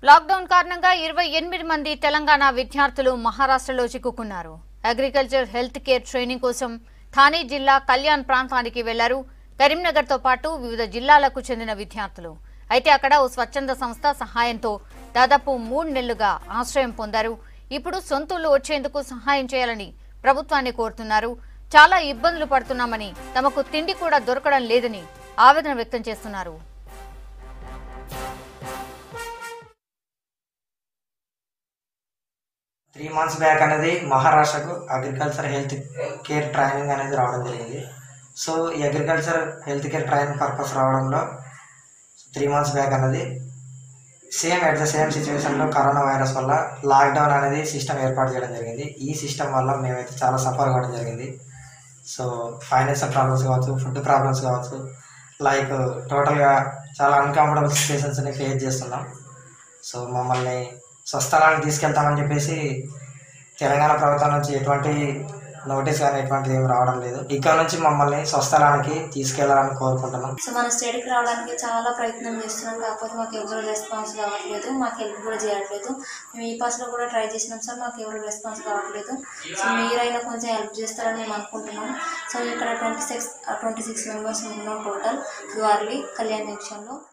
lockdown కారణంగా ఇరవై ఎనిమిది మంది తెలంగాణ విద్యార్థులు మహారాష్ట్రలో చిక్కుకున్నారు అగ్రికల్చర్ హెల్త్ కేర్ ట్రైనింగ్ కోసం థానే జిల్లా కళ్యాణ్ ప్రాంతానికి వెళ్లారు కరీంనగర్ తో పాటు వివిధ జిల్లాలకు చెందిన విద్యార్థులు అయితే అక్కడ ఓ స్వచ్ఛంద సంస్థ సహాయంతో దాదాపు మూడు నెలలుగా ఆశ్రయం పొందారు ఇప్పుడు సొంతూళ్లు వచ్చేందుకు సహాయం చేయాలని ప్రభుత్వాన్ని కోరుతున్నారు చాలా ఇబ్బందులు పడుతున్నామని తమకు తిండి కూడా దొరకడం లేదని ఆవేదన వ్యక్తం చేస్తున్నారు త్రీ మంత్స్ బ్యాక్ అనేది మహారాష్ట్రకు అగ్రికల్చర్ హెల్త్ కేర్ ట్రైనింగ్ అనేది రావడం జరిగింది సో ఈ agriculture health care training purpose రావడంలో త్రీ మంత్స్ బ్యాక్ అనేది సేమ్ ఎట్ ద సేమ్ సిచ్యువేషన్లో కరోనా వైరస్ వల్ల లాక్డౌన్ అనేది సిస్టమ్ ఏర్పాటు చేయడం జరిగింది ఈ సిస్టమ్ వల్ల మేమైతే చాలా సఫర్ అవ్వడం జరిగింది సో ఫైనాన్షియల్ ప్రాబ్లమ్స్ కావచ్చు ఫుడ్ ప్రాబ్లమ్స్ కావచ్చు లైక్ టోటల్గా చాలా అన్కంఫర్టబుల్ సిచ్యువేషన్స్ని ఫేస్ చేస్తున్నాం సో మమ్మల్ని స్వస్థలానికి తీసుకెళ్తామని చెప్పేసి తెలంగాణ ప్రభుత్వం నుంచి ఎటువంటి నోటీస్ కానీ ఎటువంటిది ఏమి రావడం లేదు ఇక్కడ నుంచి మమ్మల్ని స్వస్థలానికి తీసుకెళ్లాలని కోరుకుంటున్నాం సో మన స్టేట్కి రావడానికి చాలా ప్రయత్నం చేస్తున్నాం కాకపోతే మాకు ఎవరు రెస్పాన్స్ కావట్లేదు మాకు హెల్ప్ కూడా చేయట్లేదు మేము ఈ పాస్లో కూడా ట్రై చేసినాం సార్ మాకు ఎవరు రెస్పాన్స్ కావట్లేదు సో మీరైనా కొంచెం హెల్ప్ చేస్తారని మేము అనుకుంటున్నాం సో ఇక్కడ twenty six twenty six members ఉన్నాం టోటల్ ద్వారలి కళ్యాణ్ జంక్షన్లో